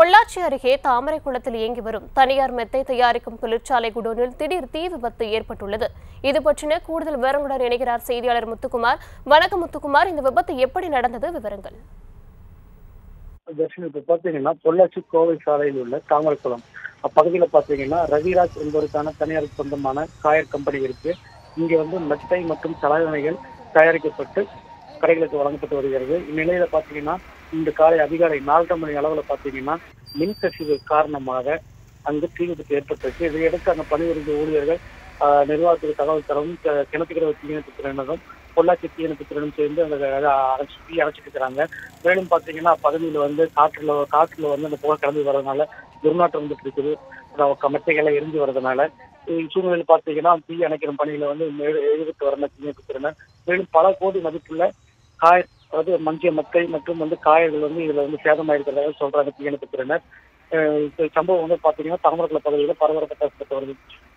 பொள்ளாச்சி அருகே தாமரைக்குளத்தில் இயங்கி வரும் தனியார் மெத்தை தயாரிக்கும் தொழிற்சாலை குடோனில் திடீர் தீ விபத்து ஏற்பட்டுள்ளது இது பற்றின கூடுதல் விவரங்களுடன் இணைகிறார் செய்தியாளர் முத்துக்குமார் வணக்கம் முத்துக்குமார் இந்த விபத்து எப்படி நடந்தது விவரங்கள் தர்ஷன் இப்ப பாத்தீங்கன்னா பொள்ளாச்சி கோவை சாலையில் உள்ள தாமரைக்குளம் அப்பகுதியில பாத்தீங்கன்னா ரவிராஜ் என்பவருக்கான தனியார் சொந்தமான காயர் கம்பெனி இருக்கு இங்க வந்து மெத்தை மற்றும் தலாயணைகள் தயாரிக்கப்பட்டு கடைகளுக்கு வழங்கப்பட்டு வருகிறது இந்நிலையில பாத்தீங்கன்னா இந்த காலை அதிகாலை நாலரை மணி அளவுல பாத்தீங்கன்னா மின் கசிவு காரணமாக அங்கு தீ விபத்து ஏற்பட்டிருக்கு இதையடுத்து அங்க பணிபுரிந்த ஊழியர்கள் ஆஹ், நிர்வாகத்துக்கு தகவல் தரவும் க- கிணத்துக்கிற தீயணைப்பு துறையினரும் பொள்ளாச்சி தீயணைப்பு துறையினரும் சேர்ந்து அந்த அதை அணைச்சு தீ அணைச்சிட்டு இருக்கிறாங்க மேலும் பாத்தீங்கன்னா பகுதியில் வந்து காற்றுல காற்றுல வந்து அந்த புகை கிளம்பி வர்றதுனால துர்நாற்றம் வந்துட்டு இருக்குது அப்புறம் மெத்தைகளை எரிஞ்சு வர்றதுனால இந்த சூழ்நிலையில் பாத்தீங்கன்னா தீ அணைக்கிற பணியில வந்து மே- ஈடுபட்டு வரணும் தீயணைப்பு துறையினர் மேலும் பல கோடி மதிப்புள்ள காய அதாவது மஞ்சிய மத்தை மற்றும் வந்து காயர்கள் வந்து இதுல வந்து சேதமாயிருக்கிறதாக சொல்றாங்க தீயணைப்பு துறையினர் அஹ் இந்த சம்பவம் வந்து பாத்தீங்கன்னா தாமரக்குள பகுதியில் பரபரப்பை ஏற்பட்டு வருது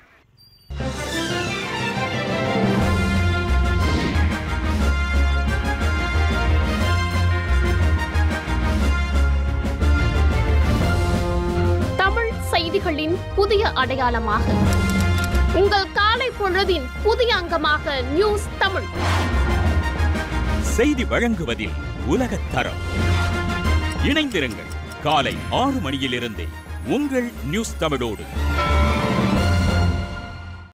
தமிழ் செய்திகளின் புதிய அடையாளமாக உங்கள் காலை பொழுதின் புதிய அங்கமாக நியூஸ் தமிழ் செய்தி வழங்குவதில் உலகத் தரம் இணைந்திருங்கள் காலை ஆறு மணியிலிருந்தே உங்கள் நியூஸ் தமிழோடு